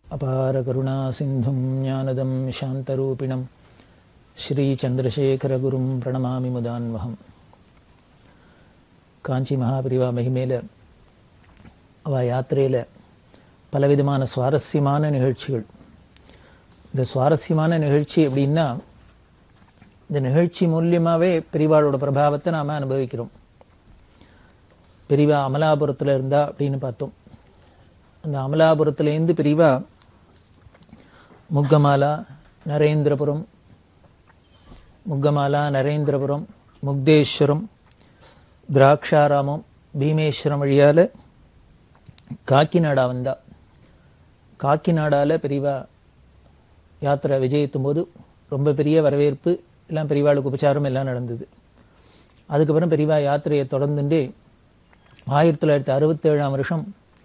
அபார கருணா சிந்தும் ஞானதம் சாந்தரூபிணம் ஸ்ரீ சந்திரசேகரகுரும் பிரணமாமி முதான்வகம் காஞ்சி மகாபிரிவா மகிமேல அவ யாத்திரையில் பலவிதமான சுவாரஸ்யமான நிகழ்ச்சிகள் இந்த சுவாரஸ்யமான நிகழ்ச்சி எப்படின்னா இந்த நிகழ்ச்சி மூலியமாகவே பெரிவாளோட பிரபாவத்தை நாம் அனுபவிக்கிறோம் பெரிவா அமலாபுரத்தில் இருந்தா அப்படின்னு பார்த்தோம் அந்த அமலாபுரத்துலேருந்து பெரிவா முக்கமாலா நரேந்திரபுரம் முக்கமாலா நரேந்திரபுரம் முக்தேஸ்வரம் திராட்சாராமம் பீமேஸ்வரம் வழியால் காக்கிநாடா வந்தா காக்கிநாடாவில் பெரியவா யாத்திரை விஜயித்தும் போது ரொம்ப பெரிய வரவேற்பு எல்லாம் பெரியவாளுக்கு உபச்சாரம் எல்லாம் நடந்தது அதுக்கப்புறம் பெரியவா யாத்திரையை தொடர்ந்துட்டே ஆயிரத்தி தொள்ளாயிரத்தி அறுபத்தேழாம் வருஷம்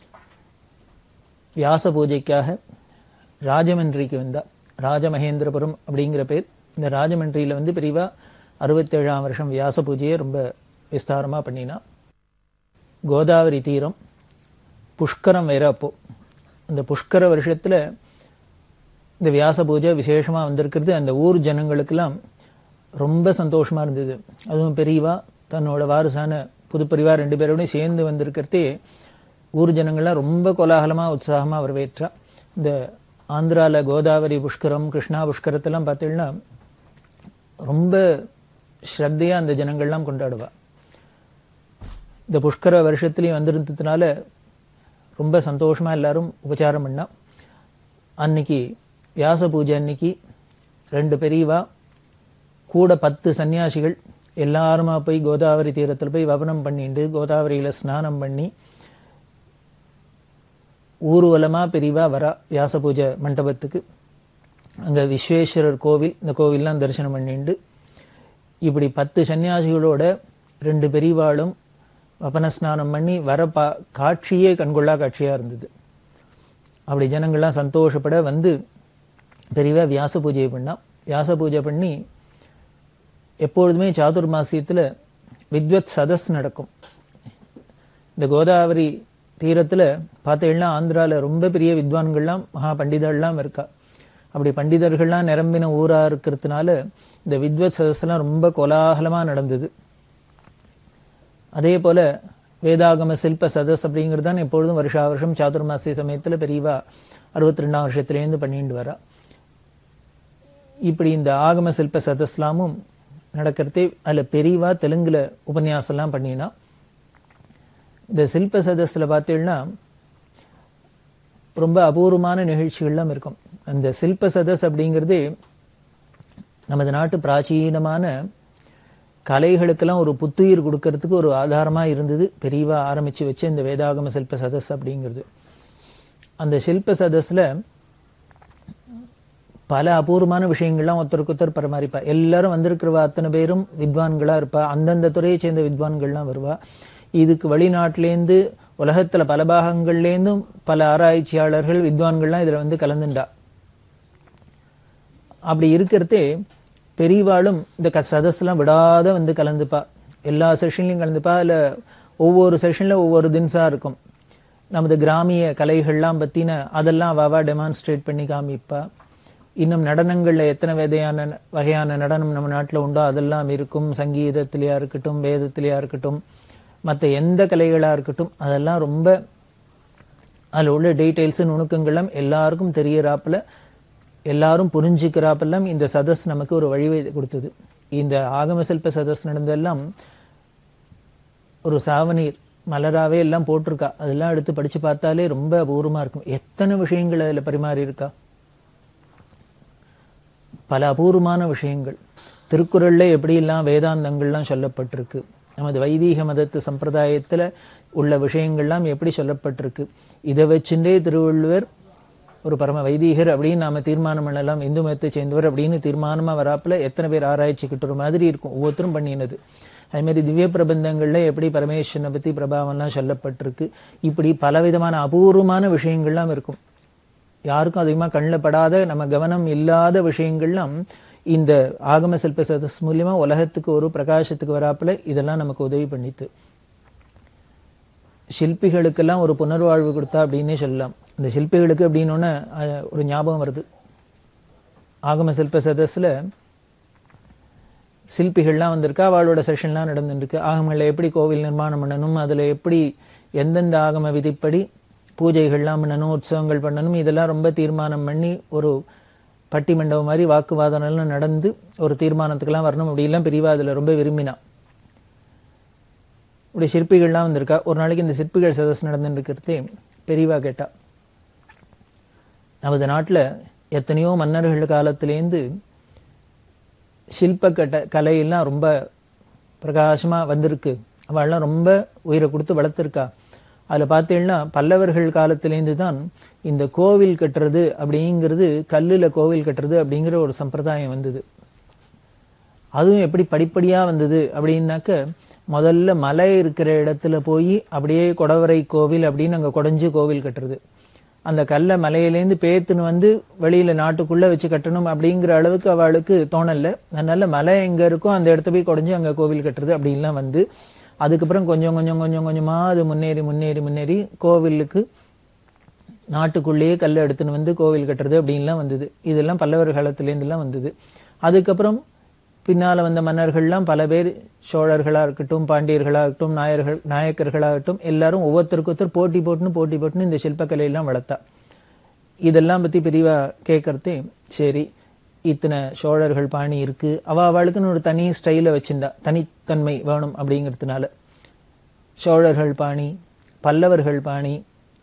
வியாச பூஜைக்காக ராஜமன்றிக்கு வந்தா ராஜமகேந்திரபுரம் அப்படிங்கிற பேர் இந்த ராஜமன்றியில் வந்து பெரியவா அறுபத்தேழாம் வருஷம் வியாச பூஜையை ரொம்ப விஸ்தாரமாக பண்ணினா கோதாவரி தீரம் புஷ்கரம் வேற அப்போ அந்த புஷ்கர வருஷத்தில் இந்த வியாச பூஜை விசேஷமாக வந்திருக்கிறது அந்த ஊர் ஜனங்களுக்கெல்லாம் ரொம்ப சந்தோஷமாக இருந்தது அதுவும் பெரியவா தன்னோட வாரிசான புதுப்பரிவா ரெண்டு பேரோடையும் சேர்ந்து வந்திருக்கிறதே ஊர் ஜனங்கள்லாம் ரொம்ப கோலாகலமாக உற்சாகமாக வரவேற்றா இந்த ஆந்திராவில் கோதாவரி புஷ்கரம் கிருஷ்ணா புஷ்கரத்தெல்லாம் பார்த்தீங்கன்னா ரொம்ப ஸ்ரத்தையாக அந்த ஜனங்கள்லாம் கொண்டாடுவா இந்த புஷ்கர வருஷத்துலேயும் வந்திருந்ததுனால ரொம்ப சந்தோஷமாக எல்லாரும் உபச்சாரம் பண்ணா அன்னைக்கு வியாச பூஜை அன்னைக்கு ரெண்டு பெரியவா கூட பத்து சன்னியாசிகள் எல்லாருமா போய் கோதாவரி தீரத்தில் போய் வபனம் பண்ணிட்டு கோதாவரியில் ஸ்நானம் பண்ணி ஊர்வலமாக பெரியவா வரா வியாச பூஜை மண்டபத்துக்கு அங்கே விஸ்வேஸ்வரர் கோவில் இந்த கோவில்லாம் தரிசனம் பண்ணிண்டு இப்படி பத்து சன்னியாசிகளோட ரெண்டு பெரியவாளும் வபனஸ்நானம் பண்ணி வர பா காட்சியே கண்கொள்ளா காட்சியாக இருந்தது அப்படி ஜனங்கள்லாம் சந்தோஷப்பட வந்து பெரியவா வியாச பூஜை பண்ணா வியாச பூஜை பண்ணி எப்பொழுதுமே சாதுர்மாசியத்தில் வித்வத் சதஸ் நடக்கும் இந்த கோதாவரி தீரத்தில் பார்த்தீங்கன்னா ஆந்திராவில் ரொம்ப பெரிய வித்வான்கள்லாம் மகா பண்டிதர்கள்லாம் இருக்கா அப்படி பண்டிதர்கள்லாம் நிரம்பின ஊராக இருக்கிறதுனால இந்த வித்வத் சதஸ்லாம் ரொம்ப கோலாகலமாக நடந்தது அதே போல் வேதாகம சில்ப சதஸ் அப்படிங்கிறது தான் எப்பொழுதும் வருஷா வருஷம் சாதுர்மாசிய சமயத்தில் பெரியவா அறுபத்தி ரெண்டாம் வருஷத்துலேருந்து பண்ணிட்டு வரா இப்படி இந்த ஆகம சில்ப சதஸ்லாமும் நடக்கிறதே அதில் பெரியவா தெலுங்கில் உபன்யாசம்லாம் பண்ணினா இந்த சில்ப சதஸில் பார்த்தீங்கன்னா ரொம்ப அபூர்வமான நிகழ்ச்சிகள்லாம் இருக்கும் அந்த சில்ப சதஸ் அப்படிங்கிறது நமது நாட்டு பிராச்சீனமான கலைகளுக்கெல்லாம் ஒரு புத்துயிர் கொடுக்கறதுக்கு ஒரு ஆதாரமாக இருந்தது பெரியவா ஆரம்பித்து வச்ச இந்த வேதாகம சில்ப சதஸ் அப்படிங்கிறது அந்த சில்ப சதஸில் பல அபூர்வமான விஷயங்கள்லாம் ஒருத்தருக்கு ஒருத்தர் பரிமாறிப்பா எல்லாரும் வந்திருக்கிறவா அத்தனை பேரும் வித்வான்களாக இருப்பா அந்தந்த துறையை சேர்ந்த வித்வான்கள்லாம் வருவா இதுக்கு வெளிநாட்டிலேருந்து உலகத்தில் பல பாகங்கள்லேருந்தும் பல ஆராய்ச்சியாளர்கள் வித்வான்கள்லாம் இதில் வந்து கலந்துண்டா அப்படி இருக்கிறதே பெரியவாளும் இந்த க சதஸ்லாம் விடாத வந்து கலந்துப்பா எல்லா செஷன்லையும் கலந்துப்பா அதில் ஒவ்வொரு செஷனில் ஒவ்வொரு தின்ஸாக இருக்கும் நமது கிராமிய கலைகள்லாம் பற்றின அதெல்லாம் அவாவா டெமான்ஸ்ட்ரேட் பண்ணி காமிப்பா இன்னும் நடனங்களில் எத்தனை வகையான வகையான நடனம் நம்ம நாட்டில் உண்டோ அதெல்லாம் இருக்கும் சங்கீதத்திலையா இருக்கட்டும் வேதத்திலையா இருக்கட்டும் மற்ற எந்த கலைகளாக இருக்கட்டும் அதெல்லாம் ரொம்ப அதில் உள்ள டீட்டெயில்ஸு நுணுக்கங்கள்லாம் எல்லாருக்கும் தெரியறாப்புல எல்லாரும் புரிஞ்சுக்கிறாப்பெல்லாம் இந்த சதஸ் நமக்கு ஒரு வழிவை கொடுத்தது இந்த ஆகம சில்ப சதஸ் நடந்தெல்லாம் ஒரு சாவநீர் மலராகவே எல்லாம் போட்டிருக்கா அதெல்லாம் எடுத்து படித்து பார்த்தாலே ரொம்ப அபூர்வமாக இருக்கும் எத்தனை விஷயங்கள் அதில் பரிமாறி இருக்கா பல அபூர்வமான விஷயங்கள் திருக்குறளில் எப்படியெல்லாம் வேதாந்தங்கள்லாம் சொல்லப்பட்டிருக்கு நமது வைதீக மதத்து சம்பிரதாயத்தில் உள்ள விஷயங்கள்லாம் எப்படி சொல்லப்பட்டிருக்கு இதை வச்சுட்டே திருவள்ளுவர் ஒரு பரம வைதீகர் அப்படின்னு நாம தீர்மானம் பண்ணலாம் இந்து மதத்தை சேர்ந்தவர் அப்படின்னு தீர்மானமாக வராப்பில் எத்தனை பேர் ஆராய்ச்சிக்கிட்டு ஒரு மாதிரி இருக்கும் ஒவ்வொருத்தரும் பண்ணினது அதுமாரி திவ்ய பிரபந்தங்களில் எப்படி பரமேஸ்வரனை பற்றி பிரபாவம்லாம் சொல்லப்பட்டிருக்கு இப்படி பலவிதமான அபூர்வமான விஷயங்கள்லாம் இருக்கும் யாருக்கும் அதிகமாக கண்ணில் படாத நம்ம கவனம் இல்லாத விஷயங்கள்லாம் இந்த ஆகம சில்ப சதஸ் மூலியமாக உலகத்துக்கு ஒரு பிரகாசத்துக்கு வராப்பில் இதெல்லாம் நமக்கு உதவி பண்ணித்து சிற்பிகளுக்கெல்லாம் ஒரு புனர்வாழ்வு கொடுத்தா அப்படின்னே சொல்லலாம் இந்த சிற்பிகளுக்கு அப்படின்னோடனே ஒரு ஞாபகம் வருது ஆகம சில்ப சதஸில் சிற்பிகள்லாம் வந்திருக்கா அவளோட செஷன்லாம் நடந்துருக்கு ஆகமங்களில் எப்படி கோவில் நிர்மாணம் பண்ணணும் அதில் எப்படி எந்தெந்த ஆகம விதிப்படி பூஜைகள்லாம் பண்ணணும் உற்சவங்கள் பண்ணணும் இதெல்லாம் ரொம்ப தீர்மானம் பண்ணி ஒரு பட்டி மண்டபம் மாதிரி வாக்குவாதம்லாம் நடந்து ஒரு தீர்மானத்துக்கெல்லாம் வரணும் அப்படிலாம் பெரியவா அதில் ரொம்ப விரும்பினா இப்படி சிற்பிகள்லாம் வந்திருக்கா ஒரு நாளைக்கு இந்த சிற்பிகள் சதஸ் நடந்துட்டு இருக்கிறதே பெரியவா கேட்டா நமது நாட்டில் எத்தனையோ மன்னர்கள் காலத்திலேருந்து சில்ப கட்ட கலையெல்லாம் ரொம்ப பிரகாசமாக வந்திருக்கு அவள்லாம் ரொம்ப உயிரை கொடுத்து வளர்த்துருக்கா அதில் பார்த்தீங்கன்னா பல்லவர்கள் காலத்திலேருந்து தான் இந்த கோவில் கட்டுறது அப்படிங்கிறது கல்லில் கோவில் கட்டுறது அப்படிங்கிற ஒரு சம்பிரதாயம் வந்தது அதுவும் எப்படி படிப்படியாக வந்தது அப்படின்னாக்க முதல்ல மலை இருக்கிற இடத்துல போய் அப்படியே கொடவரை கோவில் அப்படின்னு அங்கே குடஞ்சு கோவில் கட்டுறது அந்த கல்லை மலையிலேருந்து பேத்துன்னு வந்து வெளியில நாட்டுக்குள்ள வச்சு கட்டணும் அப்படிங்கிற அளவுக்கு அவளுக்கு தோணல அதனால மலை எங்க இருக்கோ அந்த இடத்த போய் குடஞ்சு அங்க கோவில் கட்டுறது அப்படின்லாம் வந்து அதுக்கப்புறம் கொஞ்சம் கொஞ்சம் கொஞ்சம் கொஞ்சமா அது முன்னேறி முன்னேறி முன்னேறி கோவிலுக்கு நாட்டுக்குள்ளேயே கல் எடுத்துன்னு வந்து கோவில் கட்டுறது அப்படின்லாம் வந்தது இதெல்லாம் பல்லவர் காலத்திலேருந்துலாம் வந்தது அதுக்கப்புறம் பின்னால வந்த மன்னர்கள்லாம் பல பேர் சோழர்களா இருக்கட்டும் பாண்டியர்களா இருக்கட்டும் நாயர்கள் நாயக்கர்களாகட்டும் எல்லாரும் ஒவ்வொருத்தருக்கு ஒருத்தர் போட்டி போட்டுன்னு போட்டி போட்டுன்னு இந்த சிற்பக்கலையெல்லாம் வளர்த்தா இதெல்லாம் பத்தி பெரியவா கேட்கறதே சரி இத்தனை சோழர்கள் பாணி இருக்கு அவ அவளுக்குன்னு ஒரு தனி ஸ்டைல வச்சிருந்தா தனித்தன்மை வேணும் அப்படிங்கிறதுனால சோழர்கள் பாணி பல்லவர்கள் பாணி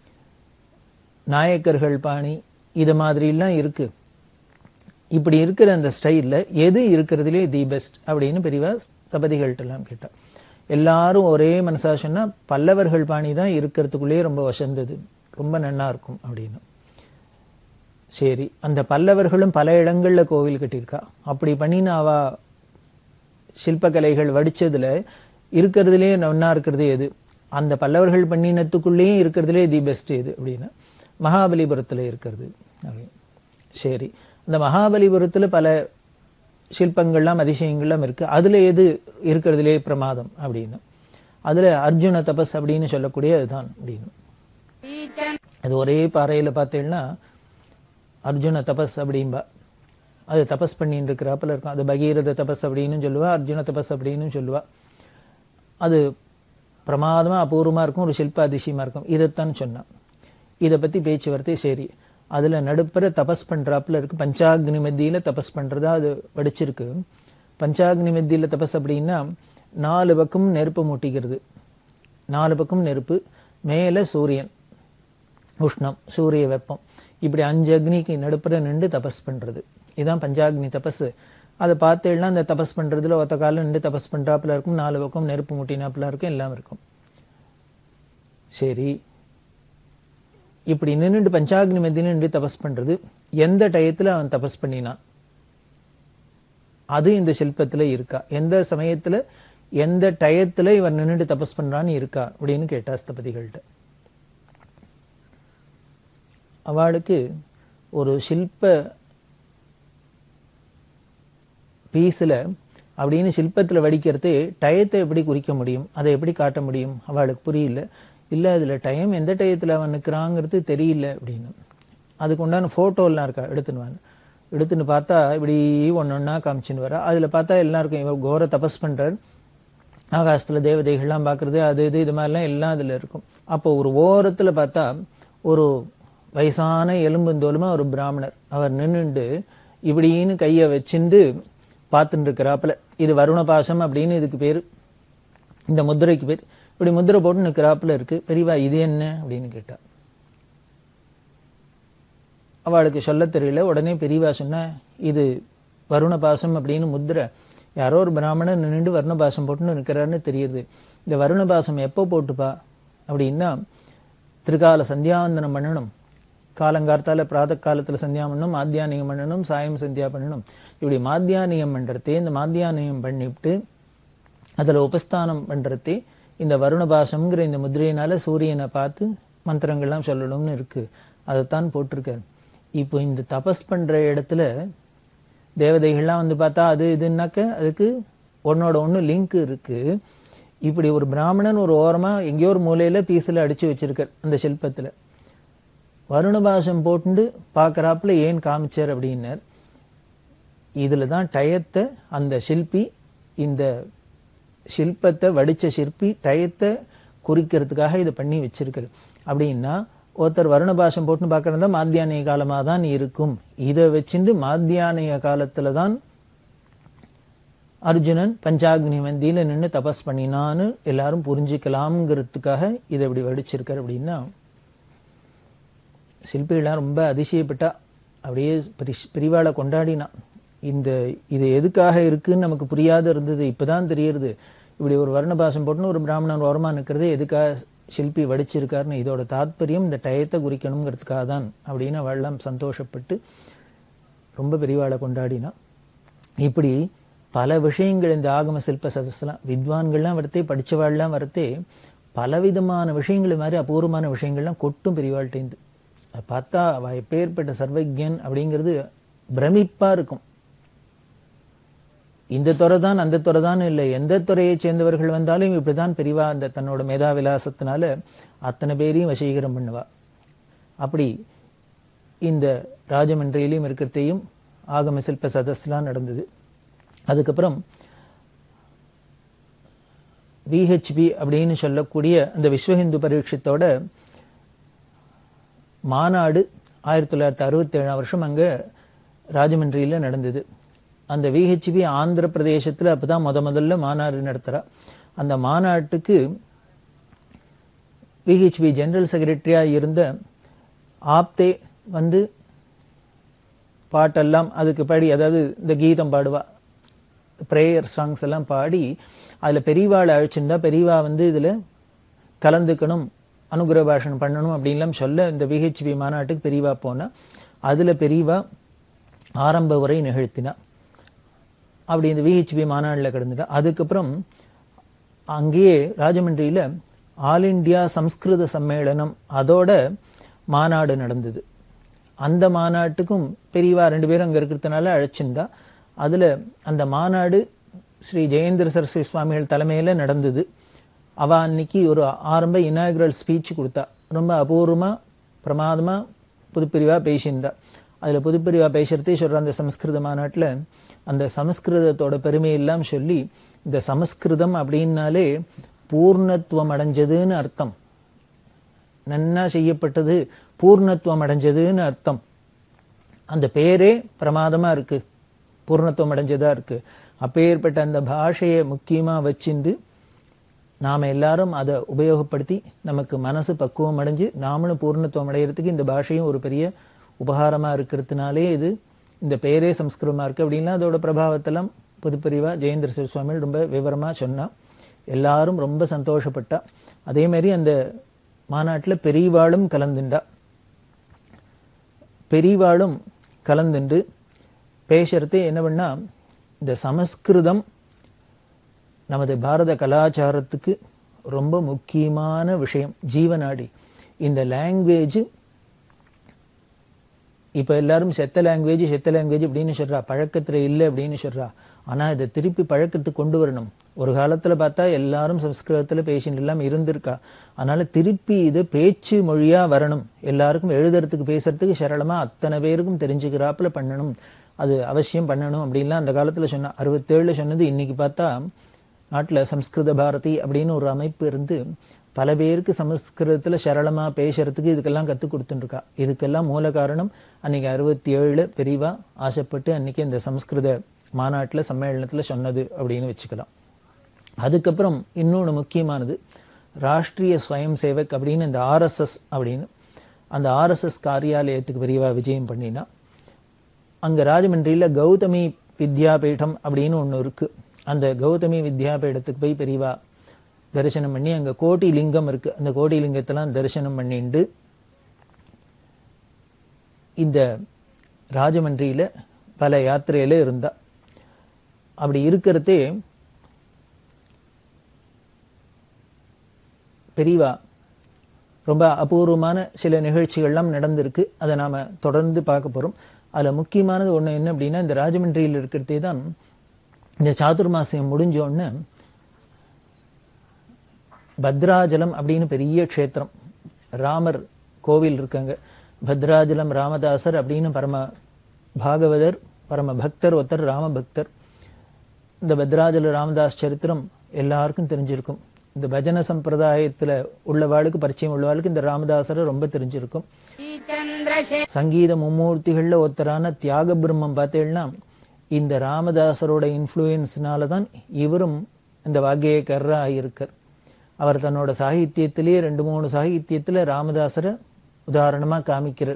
நாயக்கர்கள் பாணி இது மாதிரிலாம் இருக்கு இப்படி இருக்கிற அந்த ஸ்டைலில் எது இருக்கிறதுலே தி பெஸ்ட் அப்படின்னு பெரியவா ஸ்தபதிகள்கிட்ட எல்லாம் கேட்டா எல்லாரும் ஒரே மனசா சொன்னா பல்லவர்கள் பாணி தான் இருக்கிறதுக்குள்ளேயே ரொம்ப வசந்தது ரொம்ப நன்னா இருக்கும் அப்படின்னு சரி அந்த பல்லவர்களும் பல இடங்கள்ல கோவில் கட்டியிருக்கா அப்படி பண்ணின அவ சில்பக்கலைகள் வடிச்சதுல இருக்கிறதுலே நன்னா இருக்கிறது எது அந்த பல்லவர்கள் பண்ணினத்துக்குள்ளேயும் இருக்கிறதுலே தி பெஸ்ட் எது அப்படின்னா மகாபலிபுரத்துல இருக்கிறது அப்படின்னு சரி இந்த மகாபலிபுரத்துல பல சிற்பங்கள்லாம் அதிசயங்கள்லாம் இருக்கு அதுல எது இருக்கிறதுலே பிரமாதம் அப்படின்னு அதுல அர்ஜுன தபஸ் அப்படின்னு சொல்லக்கூடிய அதுதான் அப்படின்னு அது ஒரே பாறையில பார்த்தீங்கன்னா அர்ஜுன தபஸ் அப்படிம்பா அது தபஸ் பண்ணிட்டு இருக்கிறாப்புல இருக்கும் அது பகீரத தபஸ் அப்படின்னு சொல்லுவா அர்ஜுன தபஸ் அப்படின்னு சொல்லுவா அது பிரமாதமா அபூர்வமா இருக்கும் ஒரு சில்ப அதிசயமா இருக்கும் இதைத்தான் சொன்னான் இதை பத்தி பேச்சுவார்த்தை சரி அதுல நடுப்புற தபஸ் பண்றாப்புல இருக்கு பஞ்சாக்னி மத்தியில தபஸ் பண்றதா அது வடிச்சிருக்கு பஞ்சாக்னி மத்தியில தபஸ் அப்படின்னா நாலு பக்கம் நெருப்பு மூட்டிக்கிறது நாலு பக்கம் நெருப்பு மேல சூரியன் உஷ்ணம் சூரிய வெப்பம் இப்படி அஞ்சு அக்னிக்கு நடுப்புற நின்று தபஸ் பண்றது இதுதான் பஞ்சாக்னி தபஸ் அதை பார்த்தேன்னா அந்த தபஸ் பண்றதுல ஒத்த காலம் நின்று தபஸ் பண்றாப்புல இருக்கும் நாலு பக்கம் நெருப்பு மூட்டினாப்புல இருக்கும் எல்லாம் இருக்கும் சரி இப்படி நின்றுட்டு பஞ்சாக்னி மத்தியில் நின்று தபஸ் பண்றது எந்த டயத்துல அவன் தபஸ் பண்ணினான் அது இந்த சில்பத்துல இருக்கா எந்த சமயத்துல எந்த டயத்துல இவன் நின்றுட்டு தபஸ் பண்றான்னு இருக்கா அப்படின்னு கேட்டா ஸ்தபதிகள்கிட்ட அவளுக்கு ஒரு சில்ப பீஸில் அப்படின்னு சில்பத்தில் வடிக்கிறதே டயத்தை எப்படி குறிக்க முடியும் அதை எப்படி காட்ட முடியும் அவளுக்கு புரியல இல்லை அதில் டைம் எந்த டயத்தில் அவன் நிற்கிறாங்கிறது தெரியல அப்படின்னு அதுக்கு உண்டான ஃபோட்டோலாம் இருக்கா எடுத்துன்னு வாங்க எடுத்துன்னு பார்த்தா இப்படி ஒன்று ஒன்றா காமிச்சுன்னு வரா அதில் பார்த்தா எல்லாருக்கும் இவன் கோர தபஸ் பண்ணுறார் ஆகாசத்தில் தேவதைகள்லாம் பார்க்குறது அது இது இது மாதிரிலாம் எல்லாம் அதில் இருக்கும் அப்போ ஒரு ஓரத்தில் பார்த்தா ஒரு வயசான எலும்புந்தோலுமா ஒரு பிராமணர் அவர் நின்றுண்டு இப்படின்னு கையை வச்சுண்டு பார்த்துட்டு இருக்கிறாப்புல இது வருண பாசம் அப்படின்னு இதுக்கு பேர் இந்த முத்திரைக்கு பேர் இப்படி முத்திரை போட்டு நிற்கிறாப்புல இருக்கு பெரியவா இது என்ன அப்படின்னு கேட்டா அவளுக்கு சொல்ல தெரியல உடனே பெரியவா சொன்ன இது வருண பாசம் அப்படின்னு முத்திரை யாரோ ஒரு பிராமணன் நின்று வருண பாசம் போட்டுன்னு இருக்கிறாருன்னு தெரியுது இந்த வருண பாசம் எப்போ போட்டுப்பா அப்படின்னா திருக்கால சந்தியாவந்தனம் பண்ணணும் காலங்கார்த்தால பிராத காலத்துல சந்தியா பண்ணணும் மாத்தியானியம் பண்ணணும் சாயம் சந்தியா பண்ணணும் இப்படி மாத்தியானியம் பண்றதே இந்த மாத்தியானியம் பண்ணிவிட்டு அதுல உபஸ்தானம் பண்றதே இந்த வருண பாசம்ங்கிற இந்த முதிரையினால சூரியனை பார்த்து மந்திரங்கள்லாம் சொல்லணும்னு இருக்கு அதைத்தான் போட்டிருக்காரு இப்போ இந்த தபஸ் பண்ற இடத்துல தேவதைகள்லாம் வந்து பார்த்தா அது இதுனாக்க அதுக்கு ஒன்னோட ஒன்று லிங்க் இருக்கு இப்படி ஒரு பிராமணன் ஒரு ஓரமா எங்கேயோ ஒரு மூலையில பீஸில் அடிச்சு வச்சிருக்கார் அந்த சில்பத்துல வருணபாசம் போட்டு பார்க்கறாப்புல ஏன் காமிச்சார் அப்படின்னார் இதுல தான் டயத்தை அந்த சிற்பி இந்த சில்பத்தை வடிச்ச சிற்பி டயத்தை குறிக்கிறதுக்காக இதை பண்ணி வச்சிருக்காரு அப்படின்னா ஒருத்தர் வருணபாஷம் போட்டு பார்க்கறதா மாத்தியானிய காலமாக தான் இருக்கும் இதை வச்சுட்டு மாத்தியானிய காலத்துல தான் அர்ஜுனன் பஞ்சாக்னி மந்தியில நின்று தபஸ் பண்ணினான்னு எல்லாரும் புரிஞ்சுக்கலாம்ங்கிறதுக்காக இதை இப்படி வடிச்சிருக்காரு அப்படின்னா சிற்பிகள்லாம் ரொம்ப அதிசயப்பட்டா அப்படியே பிரிஷ்- பிரிவாளை கொண்டாடினா இந்த இது எதுக்காக இருக்குன்னு நமக்கு புரியாத இருந்தது இப்பதான் தெரியுது இப்படி ஒரு வர்ணபாசம் போட்டுன்னு ஒரு பிராமணன் ஓரமா நிற்கிறது எதுக்காக சிற்பி வடிச்சிருக்காருன்னு இதோட தாத்பரியம் இந்த டயத்தை குறிக்கணுங்கிறதுக்காக தான் அப்படின்னு அவள்லாம் சந்தோஷப்பட்டு ரொம்ப பெரியவாளை கொண்டாடினா இப்படி பல விஷயங்கள் இந்த ஆகம சில்ப சதஸ்லாம் வித்வான்கள்லாம் வரத்தே படிச்சவாள்லாம் வரத்தே பலவிதமான விஷயங்கள் மாதிரி அபூர்வமான விஷயங்கள்லாம் கொட்டும் பெரியவாள்கிட்டேருந்து அதை பார்த்தா அவ எப்பேற்பட்ட சர்வஜன் அப்படிங்கிறது பிரமிப்பா இருக்கும் இந்த துறை தான் அந்த துறை தான் இல்லை எந்த துறையை சேர்ந்தவர்கள் வந்தாலும் இப்படிதான் பெரியவா அந்த தன்னோட மேதா விலாசத்தினால அத்தனை பேரையும் வசீகரம் பண்ணுவா அப்படி இந்த ராஜமன்றியிலையும் இருக்கிறதையும் ஆகம சில்ப சதஸ்லாம் நடந்தது அதுக்கப்புறம் விஹெச்பி அப்படின்னு சொல்லக்கூடிய அந்த விஸ்வ ஹிந்து பரீட்சத்தோட மாநாடு ஆயிரத்தி தொள்ளாயிரத்தி அறுபத்தி ஏழாம் வருஷம் அங்கே ராஜமன்றியில் நடந்தது அந்த விஹெச்பி ஆந்திர பிரதேசத்தில் அப்போ தான் முத முதல்ல மாநாடு நடத்துகிறா அந்த மாநாட்டுக்கு விஹெச்பி ஜெனரல் செக்ரட்டரியாக இருந்த ஆப்தே வந்து பாட்டெல்லாம் அதுக்கு பாடி அதாவது இந்த கீதம் பாடுவா ப்ரேயர் சாங்ஸ் எல்லாம் பாடி அதில் பெரியவாளை அழைச்சிருந்தா பெரியவா வந்து இதில் கலந்துக்கணும் அனுகிரக பாஷணம் பண்ணணும் அப்படின்லாம் சொல்ல இந்த விஹெச்பி மாநாட்டுக்கு பெரியவா போனா அதில் பெரியவா ஆரம்ப உரை நிகழ்த்தினா அப்படி இந்த விஹெச்பி மாநாட்டில் கிடந்துட்டா அதுக்கப்புறம் அங்கேயே ராஜமன்றியில் ஆல் இண்டியா சம்ஸ்கிருத சம்மேளனம் அதோட மாநாடு நடந்தது அந்த மாநாட்டுக்கும் பெரியவா ரெண்டு பேரும் அங்கே இருக்கிறதுனால அழைச்சிருந்தா அதில் அந்த மாநாடு ஸ்ரீ ஜெயேந்திர சரஸ்வதி சுவாமிகள் தலைமையில் நடந்தது அவ அன்னைக்கு ஒரு ஆரம்ப இனாகுரல் ஸ்பீச் கொடுத்தா ரொம்ப அபூர்வமாக பிரமாதமாக புதுப்பிரிவாக பேசியிருந்தா அதில் புதுப்பிரிவாக பேசுறதே சொல்கிற அந்த சமஸ்கிருத மாநாட்டில் அந்த சமஸ்கிருதத்தோட பெருமையெல்லாம் சொல்லி இந்த சமஸ்கிருதம் அப்படின்னாலே பூர்ணத்துவம் அடைஞ்சதுன்னு அர்த்தம் நன்னா செய்யப்பட்டது பூர்ணத்துவம் அடைஞ்சதுன்னு அர்த்தம் அந்த பேரே பிரமாதமா இருக்கு பூர்ணத்துவம் அடைஞ்சதா இருக்கு அப்பேற்பட்ட அந்த பாஷையை முக்கியமா வச்சிருந்து நாம எல்லாரும் அதை உபயோகப்படுத்தி நமக்கு மனசு பக்குவம் அடைஞ்சு நாமளும் பூர்ணத்துவம் அடையிறதுக்கு இந்த பாஷையும் ஒரு பெரிய உபகாரமா இருக்கிறதுனாலே இது இந்த பேரே சம்ஸ்கிருதமா இருக்கு அப்படின்னா அதோட பிரபாவத்தெல்லாம் புதுப்பிரிவா ஜெயேந்திர சிவ சுவாமிகள் ரொம்ப விவரமா சொன்னா எல்லாரும் ரொம்ப சந்தோஷப்பட்டா அதே மாதிரி அந்த மாநாட்டில் பெரியவாளும் கலந்துண்டா பெரியவாளும் கலந்துண்டு பேசுறது என்ன பண்ணா இந்த சமஸ்கிருதம் நமது பாரத கலாச்சாரத்துக்கு ரொம்ப முக்கியமான விஷயம் ஜீவநாடி இந்த லாங்குவேஜ் இப்போ எல்லாரும் செத்த லாங்குவேஜ் செத்த லாங்குவேஜ் அப்படின்னு சொல்றா பழக்கத்துல இல்லை அப்படின்னு சொல்றா ஆனா இதை திருப்பி பழக்கத்துக்கு கொண்டு வரணும் ஒரு காலத்துல பார்த்தா எல்லாரும் சம்ஸ்கிருதத்துல பேசிட்டு எல்லாம் இருந்திருக்கா அதனால திருப்பி இது பேச்சு மொழியா வரணும் எல்லாருக்கும் எழுதுறதுக்கு பேசுறதுக்கு சரளமா அத்தனை பேருக்கும் தெரிஞ்சுக்கிறாப்புல பண்ணணும் அது அவசியம் பண்ணணும் அப்படின்லாம் அந்த காலத்துல சொன்னா அறுபத்தேழுல சொன்னது இன்னைக்கு பார்த்தா நாட்டுல சம்ஸ்கிருத பாரதி அப்படின்னு ஒரு அமைப்பு இருந்து பல பேருக்கு சமஸ்கிருதத்துல சரளமா பேசுறதுக்கு இதுக்கெல்லாம் கற்றுக் கொடுத்துருக்கா இதுக்கெல்லாம் மூல காரணம் அன்னைக்கு அறுபத்தி ஏழுல பெரியவா ஆசைப்பட்டு அன்னைக்கு இந்த சமஸ்கிருத மாநாட்டுல சம்மேளனத்துல சொன்னது அப்படின்னு வச்சுக்கலாம் அதுக்கப்புறம் இன்னொன்று முக்கியமானது ராஷ்ட்ரிய ஸ்வயம் சேவக் அப்படின்னு இந்த ஆர்எஸ்எஸ் அப்படின்னு அந்த ஆர்எஸ்எஸ் காரியாலயத்துக்கு பெரியவா விஜயம் பண்ணினா அங்க ராஜமன்றியில கௌதமி வித்யாபீடம் அப்படின்னு ஒண்ணு இருக்கு அந்த கௌதமி வித்யாபீடத்துக்கு போய் பெரியவா தரிசனம் பண்ணி அங்க கோட்டி லிங்கம் இருக்கு அந்த கோட்டி லிங்கத்தெல்லாம் தரிசனம் பண்ணிண்டு இந்த ராஜமன்றியில பல யாத்திரையில இருந்தா அப்படி இருக்கிறதே பெரியவா ரொம்ப அபூர்வமான சில நிகழ்ச்சிகள்லாம் நடந்திருக்கு அதை நாம தொடர்ந்து பார்க்க போறோம் அதுல முக்கியமானது ஒண்ணு என்ன அப்படின்னா இந்த ராஜமன்றியில் இருக்கிறதே தான் இந்த சாதுர்மாசியம் முடிஞ்ச உடனே பத்ராஜலம் அப்படின்னு பெரிய க்ஷேத்திரம் ராமர் கோவில் இருக்காங்க பத்ராஜலம் ராமதாசர் அப்படின்னு பரம பாகவதர் பரம பக்தர் ஒருத்தர் ராமபக்தர் இந்த பத்ராஜல ராமதாஸ் சரித்திரம் எல்லாருக்கும் தெரிஞ்சிருக்கும் இந்த பஜன சம்பிரதாயத்துல உள்ளவாளுக்கு பரிச்சயம் உள்ளவாளுக்கு இந்த ராமதாசரை ரொம்ப தெரிஞ்சிருக்கும் சங்கீத மும்மூர்த்திகள்ல ஒருத்தரான தியாக பிரம்மம் பார்த்தீங்கன்னா இந்த ராமதாசரோட இன்ஃப்ளூயன்ஸ்னால தான் இவரும் இந்த வாக்கியக்காரரா ஆகியிருக்கார் அவர் தன்னோட சாகித்யத்திலேயே ரெண்டு மூணு சாகித்யத்துல ராமதாசரை உதாரணமா காமிக்கிறார்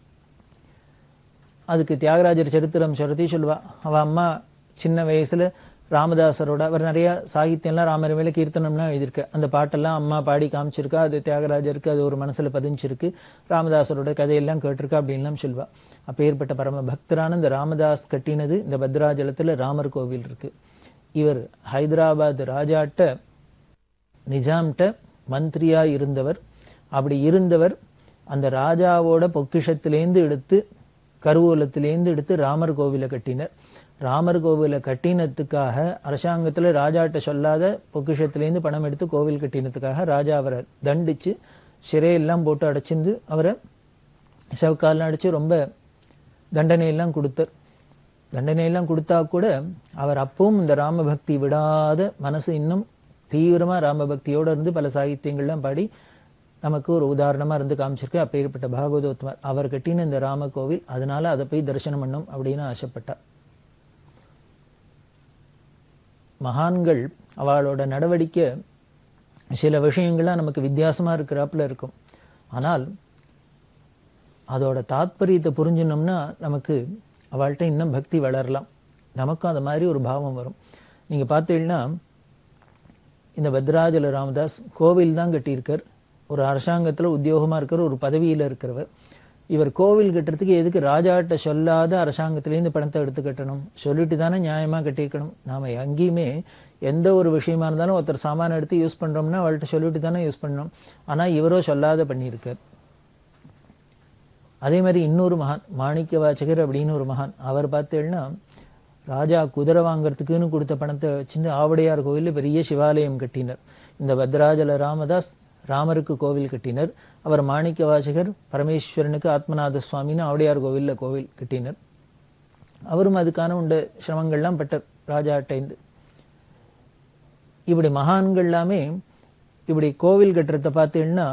அதுக்கு தியாகராஜர் சரித்திரம் சொல்றதே சொல்லுவா அவ அம்மா சின்ன வயசுல ராமதாசரோட அவர் நிறைய சாகித்யம்லாம் ராமர் மேல கீர்த்தனம்லாம் எழுதியிருக்கு அந்த பாட்டெல்லாம் அம்மா பாடி காமிச்சிருக்கா அது தியாகராஜருக்கு அது ஒரு மனசுல பதிஞ்சிருக்கு ராமதாசரோட கதையெல்லாம் கேட்டிருக்கா அப்படின்லாம் சொல்வா அப்பேற்பட்ட பரம பக்தரான இந்த ராமதாஸ் கட்டினது இந்த பத்ராஜலத்துல ராமர் கோவில் இருக்கு இவர் ஹைதராபாத் ராஜாட்ட நிஜாம்கிட்ட மந்திரியா இருந்தவர் அப்படி இருந்தவர் அந்த ராஜாவோட பொக்கிஷத்திலேந்து எடுத்து கருவூலத்திலேந்து எடுத்து ராமர் கோவிலை கட்டினர் ராமர் கோவிலை கட்டினத்துக்காக அரசாங்கத்துல ராஜாட்ட சொல்லாத பொக்கிஷத்திலேருந்து பணம் எடுத்து கோவில் கட்டினத்துக்காக ராஜா அவரை தண்டிச்சு சிறையெல்லாம் போட்டு அடைச்சிருந்து அவரை செவக்கால்லாம் அடிச்சு ரொம்ப தண்டனையெல்லாம் கொடுத்தார் தண்டனையெல்லாம் கொடுத்தா கூட அவர் அப்பவும் இந்த ராமபக்தி விடாத மனசு இன்னும் தீவிரமா ராமபக்தியோட இருந்து பல சாகித்யங்கள்லாம் பாடி நமக்கு ஒரு உதாரணமா இருந்து காமிச்சிருக்கு அப்பேற்பட்ட பாகவதோத்மர் அவர் கட்டின இந்த ராம கோவில் அதனால அதை போய் தரிசனம் பண்ணும் அப்படின்னு ஆசைப்பட்டார் மகான்கள் அவளோட நடவடிக்கை சில விஷயங்கள்லாம் நமக்கு வித்தியாசமா இருக்கிறாப்புல இருக்கும் ஆனால் அதோட தாத்பரியத்தை புரிஞ்சினோம்னா நமக்கு அவள்கிட்ட இன்னும் பக்தி வளரலாம் நமக்கும் அந்த மாதிரி ஒரு பாவம் வரும் நீங்க பார்த்தீங்கன்னா இந்த பத்ராஜல ராமதாஸ் கோவில் தான் கட்டியிருக்கார் ஒரு அரசாங்கத்துல உத்தியோகமா இருக்கிற ஒரு பதவியில இருக்கிறவர் இவர் கோவில் கட்டுறதுக்கு எதுக்கு ராஜாட்ட சொல்லாத அரசாங்கத்திலேருந்து பணத்தை எடுத்து கட்டணும் சொல்லிட்டு தானே நியாயமா கட்டியிருக்கணும் நாம எங்கேயுமே எந்த ஒரு விஷயமா இருந்தாலும் ஒருத்தர் சாமான எடுத்து யூஸ் பண்றோம்னா அவள்கிட்ட சொல்லிட்டு தானே யூஸ் பண்ணணும் ஆனா இவரோ சொல்லாத பண்ணியிருக்கார் அதே மாதிரி இன்னொரு மகான் மாணிக்க வாச்சகர் அப்படின்னு ஒரு மகான் அவர் பார்த்தேன்னா ராஜா குதிரை வாங்குறதுக்குன்னு கொடுத்த பணத்தை வச்சுட்டு ஆவடையார் கோவிலில் பெரிய சிவாலயம் கட்டினர் இந்த பத்ராஜல ராமதாஸ் ராமருக்கு கோவில் கட்டினர் அவர் மாணிக்க வாசகர் பரமேஸ்வரனுக்கு ஆத்மநாத சுவாமின்னு ஆவடையார் கோவில்ல கோவில் கட்டினர் அவரும் அதுக்கான உண்ட சிரமங்கள்லாம் பட்டார் ராஜாட்டைந்து இப்படி மகான்கள் எல்லாமே இப்படி கோவில் கட்டுறத பார்த்தீங்கன்னா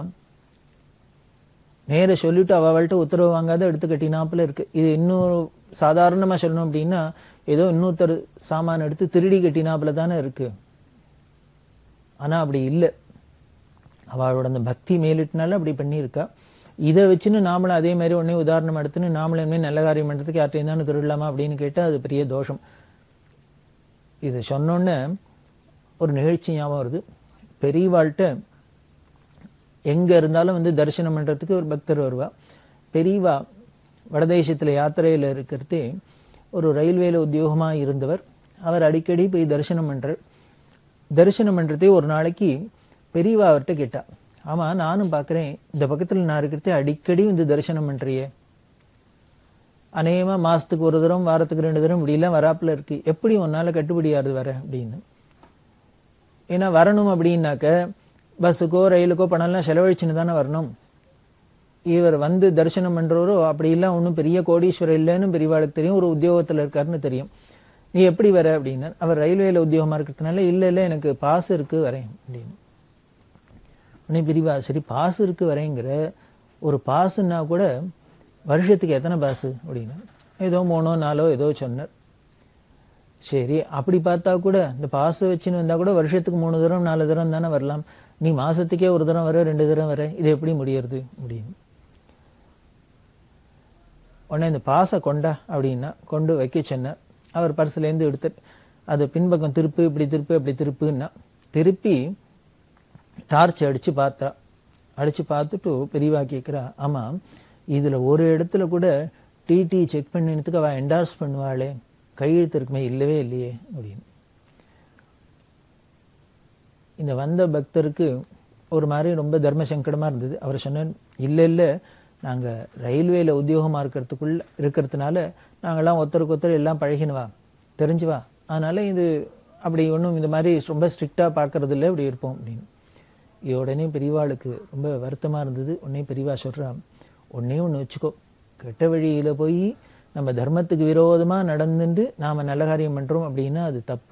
நேர சொல்லிட்டு அவள்கிட்ட உத்தரவு வாங்காத எடுத்து கட்டினாப்புல இருக்கு இது இன்னொரு சாதாரணமா சொல்லணும் அப்படின்னா ஏதோ இன்னொருத்தர் சாமான் எடுத்து திருடி கட்டினாப்புல தானே இருக்கு ஆனா அப்படி இல்லை அவளோட அந்த பக்தி மேலிட்டுனால அப்படி பண்ணியிருக்கா இதை வச்சுன்னு நாமளும் அதே மாதிரி உடனே உதாரணம் எடுத்துன்னு நாமளும் இனிமேல் நல்ல காரியம் பண்ணுறதுக்கு யார்ட்டையும் தானே திருடலாமா அப்படின்னு கேட்டால் அது பெரிய தோஷம் இது சொன்னோன்னே ஒரு நிகழ்ச்சி ஞாபகம் வருது பெரியவாள்கிட்ட எங்க இருந்தாலும் வந்து தரிசனம் பண்றதுக்கு ஒரு பக்தர் வருவா பெரியவா வடதேசத்துல யாத்திரையில இருக்கிறதே ஒரு ரயில்வேல உத்தியோகமா இருந்தவர் அவர் அடிக்கடி போய் தரிசனம் பண்றார் தரிசனம் பண்றதே ஒரு நாளைக்கு பெரியவா அவர்கிட்ட கேட்டா ஆமா நானும் பாக்குறேன் இந்த பக்கத்துல நான் இருக்கிறதே அடிக்கடி வந்து தரிசனம் பண்றியே அநேகமா மாசத்துக்கு ஒரு தரம் வாரத்துக்கு ரெண்டு தரம் இப்படிலாம் வராப்புல இருக்கு எப்படி உன்னால கட்டுப்படியாருது வர அப்படின்னு ஏன்னா வரணும் அப்படின்னாக்க பஸ்ஸுக்கோ ரயிலுக்கோ பணம்லாம் செலவழிச்சுன்னு தானே வரணும் இவர் வந்து தரிசனம் பண்றவரோ அப்படி இல்லை ஒன்றும் பெரிய கோடீஸ்வரர் இல்லைன்னு பெரியவாளுக்கு தெரியும் ஒரு உத்தியோகத்தில் இருக்காருன்னு தெரியும் நீ எப்படி வர அப்படின்னு அவர் ரயில்வேல உத்தியோகமா இருக்கிறதுனால இல்லை இல்லை எனக்கு பாஸ் இருக்கு வரேன் அப்படின்னு உடனே பிரிவா சரி பாஸ் இருக்கு வரேங்கிற ஒரு பாஸ்ன்னா கூட வருஷத்துக்கு எத்தனை பாஸ் அப்படின்னு ஏதோ மூணோ நாலோ ஏதோ சொன்னார் சரி அப்படி பார்த்தா கூட இந்த பாஸ் வச்சுன்னு வந்தா கூட வருஷத்துக்கு மூணு தரம் நாலு தரம் தானே வரலாம் நீ மாசத்துக்கே ஒரு தரம் வர ரெண்டு தரம் வர இது எப்படி முடியறது அப்படின்னு உடனே இந்த பாசை கொண்டா அப்படின்னா கொண்டு வைக்க சொன்னார் அவர் பர்சுலேருந்து எடுத்து அது பின்பக்கம் திருப்பு இப்படி திருப்பு அப்படி திருப்புன்னா திருப்பி டார்ச் அடிச்சு பார்த்தா அடிச்சு பார்த்துட்டு பெரியவா கேட்குறா ஆமா இதுல ஒரு இடத்துல கூட டிடி செக் பண்ணினதுக்கு அவ என்டார்ஸ் பண்ணுவாளே கையெழுத்து இருக்குமே இல்லவே இல்லையே அப்படின்னு இந்த வந்த பக்தருக்கு ஒரு மாதிரி ரொம்ப தர்ம சங்கடமா இருந்தது அவர் சொன்னார் இல்ல இல்ல நாங்க ரயில்வேல உத்தியோகமா இருக்கிறதுக்குள்ள இருக்கிறதுனால நாங்கெல்லாம் ஒருத்தருக்கு ஒருத்தர் எல்லாம் பழகினவா தெரிஞ்சுவா அதனால இது அப்படி ஒன்றும் இந்த மாதிரி ரொம்ப ஸ்ட்ரிக்டா பார்க்கறது இல்லை இப்படி இருப்போம் அப்படின்னு இது உடனே பெரியவாளுக்கு ரொம்ப வருத்தமாக இருந்தது உடனே பெரியவா சொல்றா ஒண்ணே ஒன்று வச்சுக்கோ கெட்ட வழியில் போய் நம்ம தர்மத்துக்கு விரோதமாக நடந்துட்டு நாம் நல்ல காரியம் பண்ணுறோம் அப்படின்னா அது தப்பு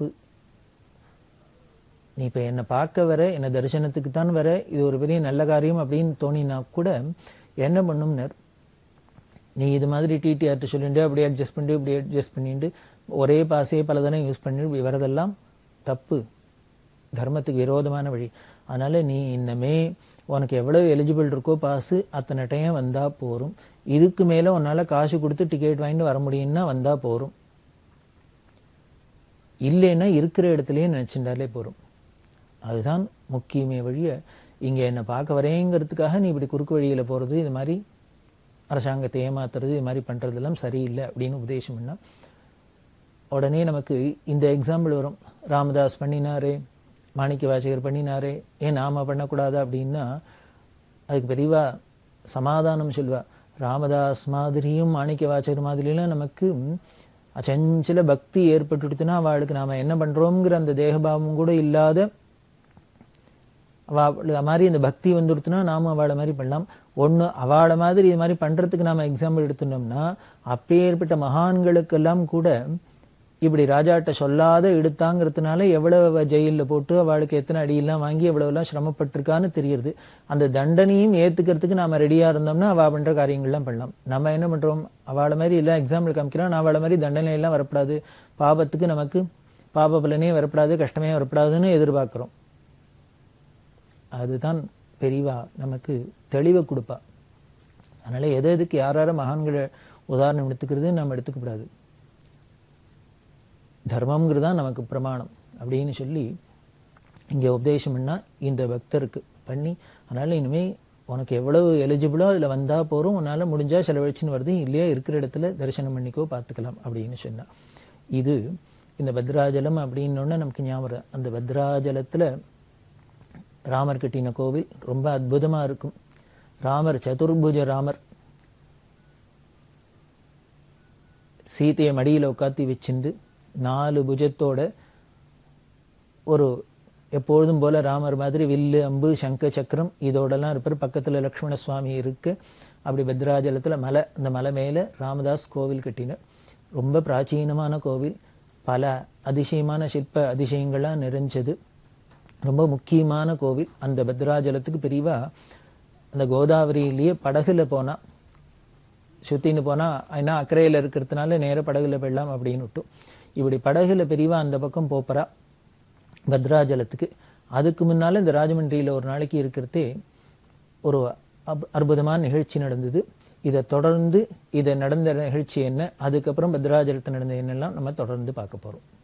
நீ இப்போ என்னை பார்க்க வர என்னை தரிசனத்துக்கு தான் வர இது ஒரு பெரிய நல்ல காரியம் அப்படின்னு தோணினா கூட என்ன பண்ணும்னர் நீ இது மாதிரி டிடிஆர்ட்ட சொல்லிட்டு அப்படியே அட்ஜஸ்ட் பண்ணிட்டு இப்படி அட்ஜஸ்ட் பண்ணிட்டு ஒரே பாசையே பல தானே யூஸ் பண்ணி இப்படி வரதெல்லாம் தப்பு தர்மத்துக்கு விரோதமான வழி அதனால நீ இன்னமே உனக்கு எவ்வளவு எலிஜிபிள் இருக்கோ பாசு அத்தனை டைம் வந்தா போரும் இதுக்கு மேல உன்னால காசு கொடுத்து டிக்கெட் வாங்கிட்டு வர முடியும்னா வந்தா போரும் இல்லைன்னா இருக்கிற இடத்துலயே நினைச்சுட்டாலே போரும் அதுதான் முக்கியமே வழிய இங்க என்ன பார்க்க வரேங்கிறதுக்காக நீ இப்படி குறுக்கு வழியில போறது இது மாதிரி அரசாங்கத்தை ஏமாத்துறது இது மாதிரி பண்றதெல்லாம் சரியில்லை அப்படின்னு உபதேசம் பண்ணா உடனே நமக்கு இந்த எக்ஸாம்பிள் வரும் ராமதாஸ் பண்ணினாரே மாணிக்க வாசகர் பண்ணினாரே ஏன் நாம பண்ணக்கூடாதா அப்படின்னா அதுக்கு பெரியவா சமாதானம் சொல்வா ராமதாஸ் மாதிரியும் மாணிக்க வாசகர் மாதிரிலாம் நமக்கு அச்சஞ்சல பக்தி ஏற்பட்டுடுத்துன்னா அவளுக்கு நாம என்ன பண்றோங்கிற அந்த தேகபாவம் கூட இல்லாத அவள் மாதிரி இந்த பக்தி வந்துடுத்துனா நாம அவளை மாதிரி பண்ணலாம் ஒண்ணு அவளை மாதிரி இது மாதிரி பண்றதுக்கு நாம எக்ஸாம்பிள் எடுத்துட்டோம்னா அப்பேற்பட்ட மகான்களுக்கெல்லாம் கூட இப்படி ராஜாட்ட சொல்லாத எடுத்தாங்கிறதுனால எவ்வளவு ஜெயில்ல போட்டு அவளுக்கு எத்தனை அடியெல்லாம் வாங்கி எவ்வளவுலாம் சிரமப்பட்டிருக்கான்னு தெரியுது அந்த தண்டனையும் ஏத்துக்கிறதுக்கு நாம ரெடியா இருந்தோம்னா அவ பண்ற காரியங்கள்லாம் பண்ணலாம் நம்ம என்ன பண்றோம் அவளை மாதிரி எல்லாம் எக்ஸாம்பிள் காமிக்கிறோம் நான் அவளை மாதிரி தண்டனை எல்லாம் வரப்படாது பாபத்துக்கு நமக்கு பாப பலனே வரப்படாது கஷ்டமே வரப்படாதுன்னு எதிர்பார்க்கிறோம் அதுதான் பெரியவா நமக்கு தெளிவை கொடுப்பா அதனால எது எதுக்கு யார் யார மகான்களை உதாரணம் எடுத்துக்கிறது நம்ம எடுத்துக்கப்படாது தர்மம்ங்கிறது தான் நமக்கு பிரமாணம் அப்படின்னு சொல்லி இங்கே உபதேசம் பண்ணா இந்த பக்தருக்கு பண்ணி அதனால இனிமே உனக்கு எவ்வளவு எலிஜிபிளோ அதில் வந்தா போறோம் உன்னால முடிஞ்சா செலவழிச்சுன்னு வருது இல்லையா இருக்கிற இடத்துல தரிசனம் பண்ணிக்கோ பார்த்துக்கலாம் அப்படின்னு சொன்னா இது இந்த பத்ராஜலம் அப்படின்னோடனே நமக்கு ஞாபகம் வருது. அந்த பத்ராஜலத்துல ராமர் கட்டின கோவில் ரொம்ப அற்புதமா இருக்கும் ராமர் சதுர்புஜ ராமர் சீதையை மடியில உட்காத்தி வச்சுண்டு நாலு புஜத்தோட ஒரு எப்பொழுதும் போல ராமர் மாதிரி வில்லு அம்பு சங்க சக்கரம் இதோடலாம் இருப்பார் பக்கத்துல லக்ஷ்மண சுவாமி இருக்கு அப்படி பத்ராஜலத்துல மலை அந்த மலை மேல ராமதாஸ் கோவில் கட்டினார் ரொம்ப பிராச்சீனமான கோவில் பல அதிசயமான சிற்ப அதிசயங்கள்லாம் நிறைஞ்சது ரொம்ப முக்கியமான கோவில் அந்த பத்ராஜலத்துக்கு பெரியவா அந்த கோதாவரியிலேயே படகுல போனா சுத்தின்னு போனா ஏன்னா அக்கறையில இருக்கிறதுனால நேர படகுல போயிடலாம் அப்படின்னு விட்டும் இப்படி படகுல பெரியவா அந்த பக்கம் போப்பறா பத்ராஜலத்துக்கு அதுக்கு முன்னால இந்த ராஜமன்றியில ஒரு நாளைக்கு இருக்கிறதே ஒரு அப்- அற்புதமான நிகழ்ச்சி நடந்தது இதை தொடர்ந்து இதை நடந்த நிகழ்ச்சி என்ன அதுக்கப்புறம் பத்ராஜலத்தில் நடந்த என்னெல்லாம் நம்ம தொடர்ந்து பார்க்க போறோம்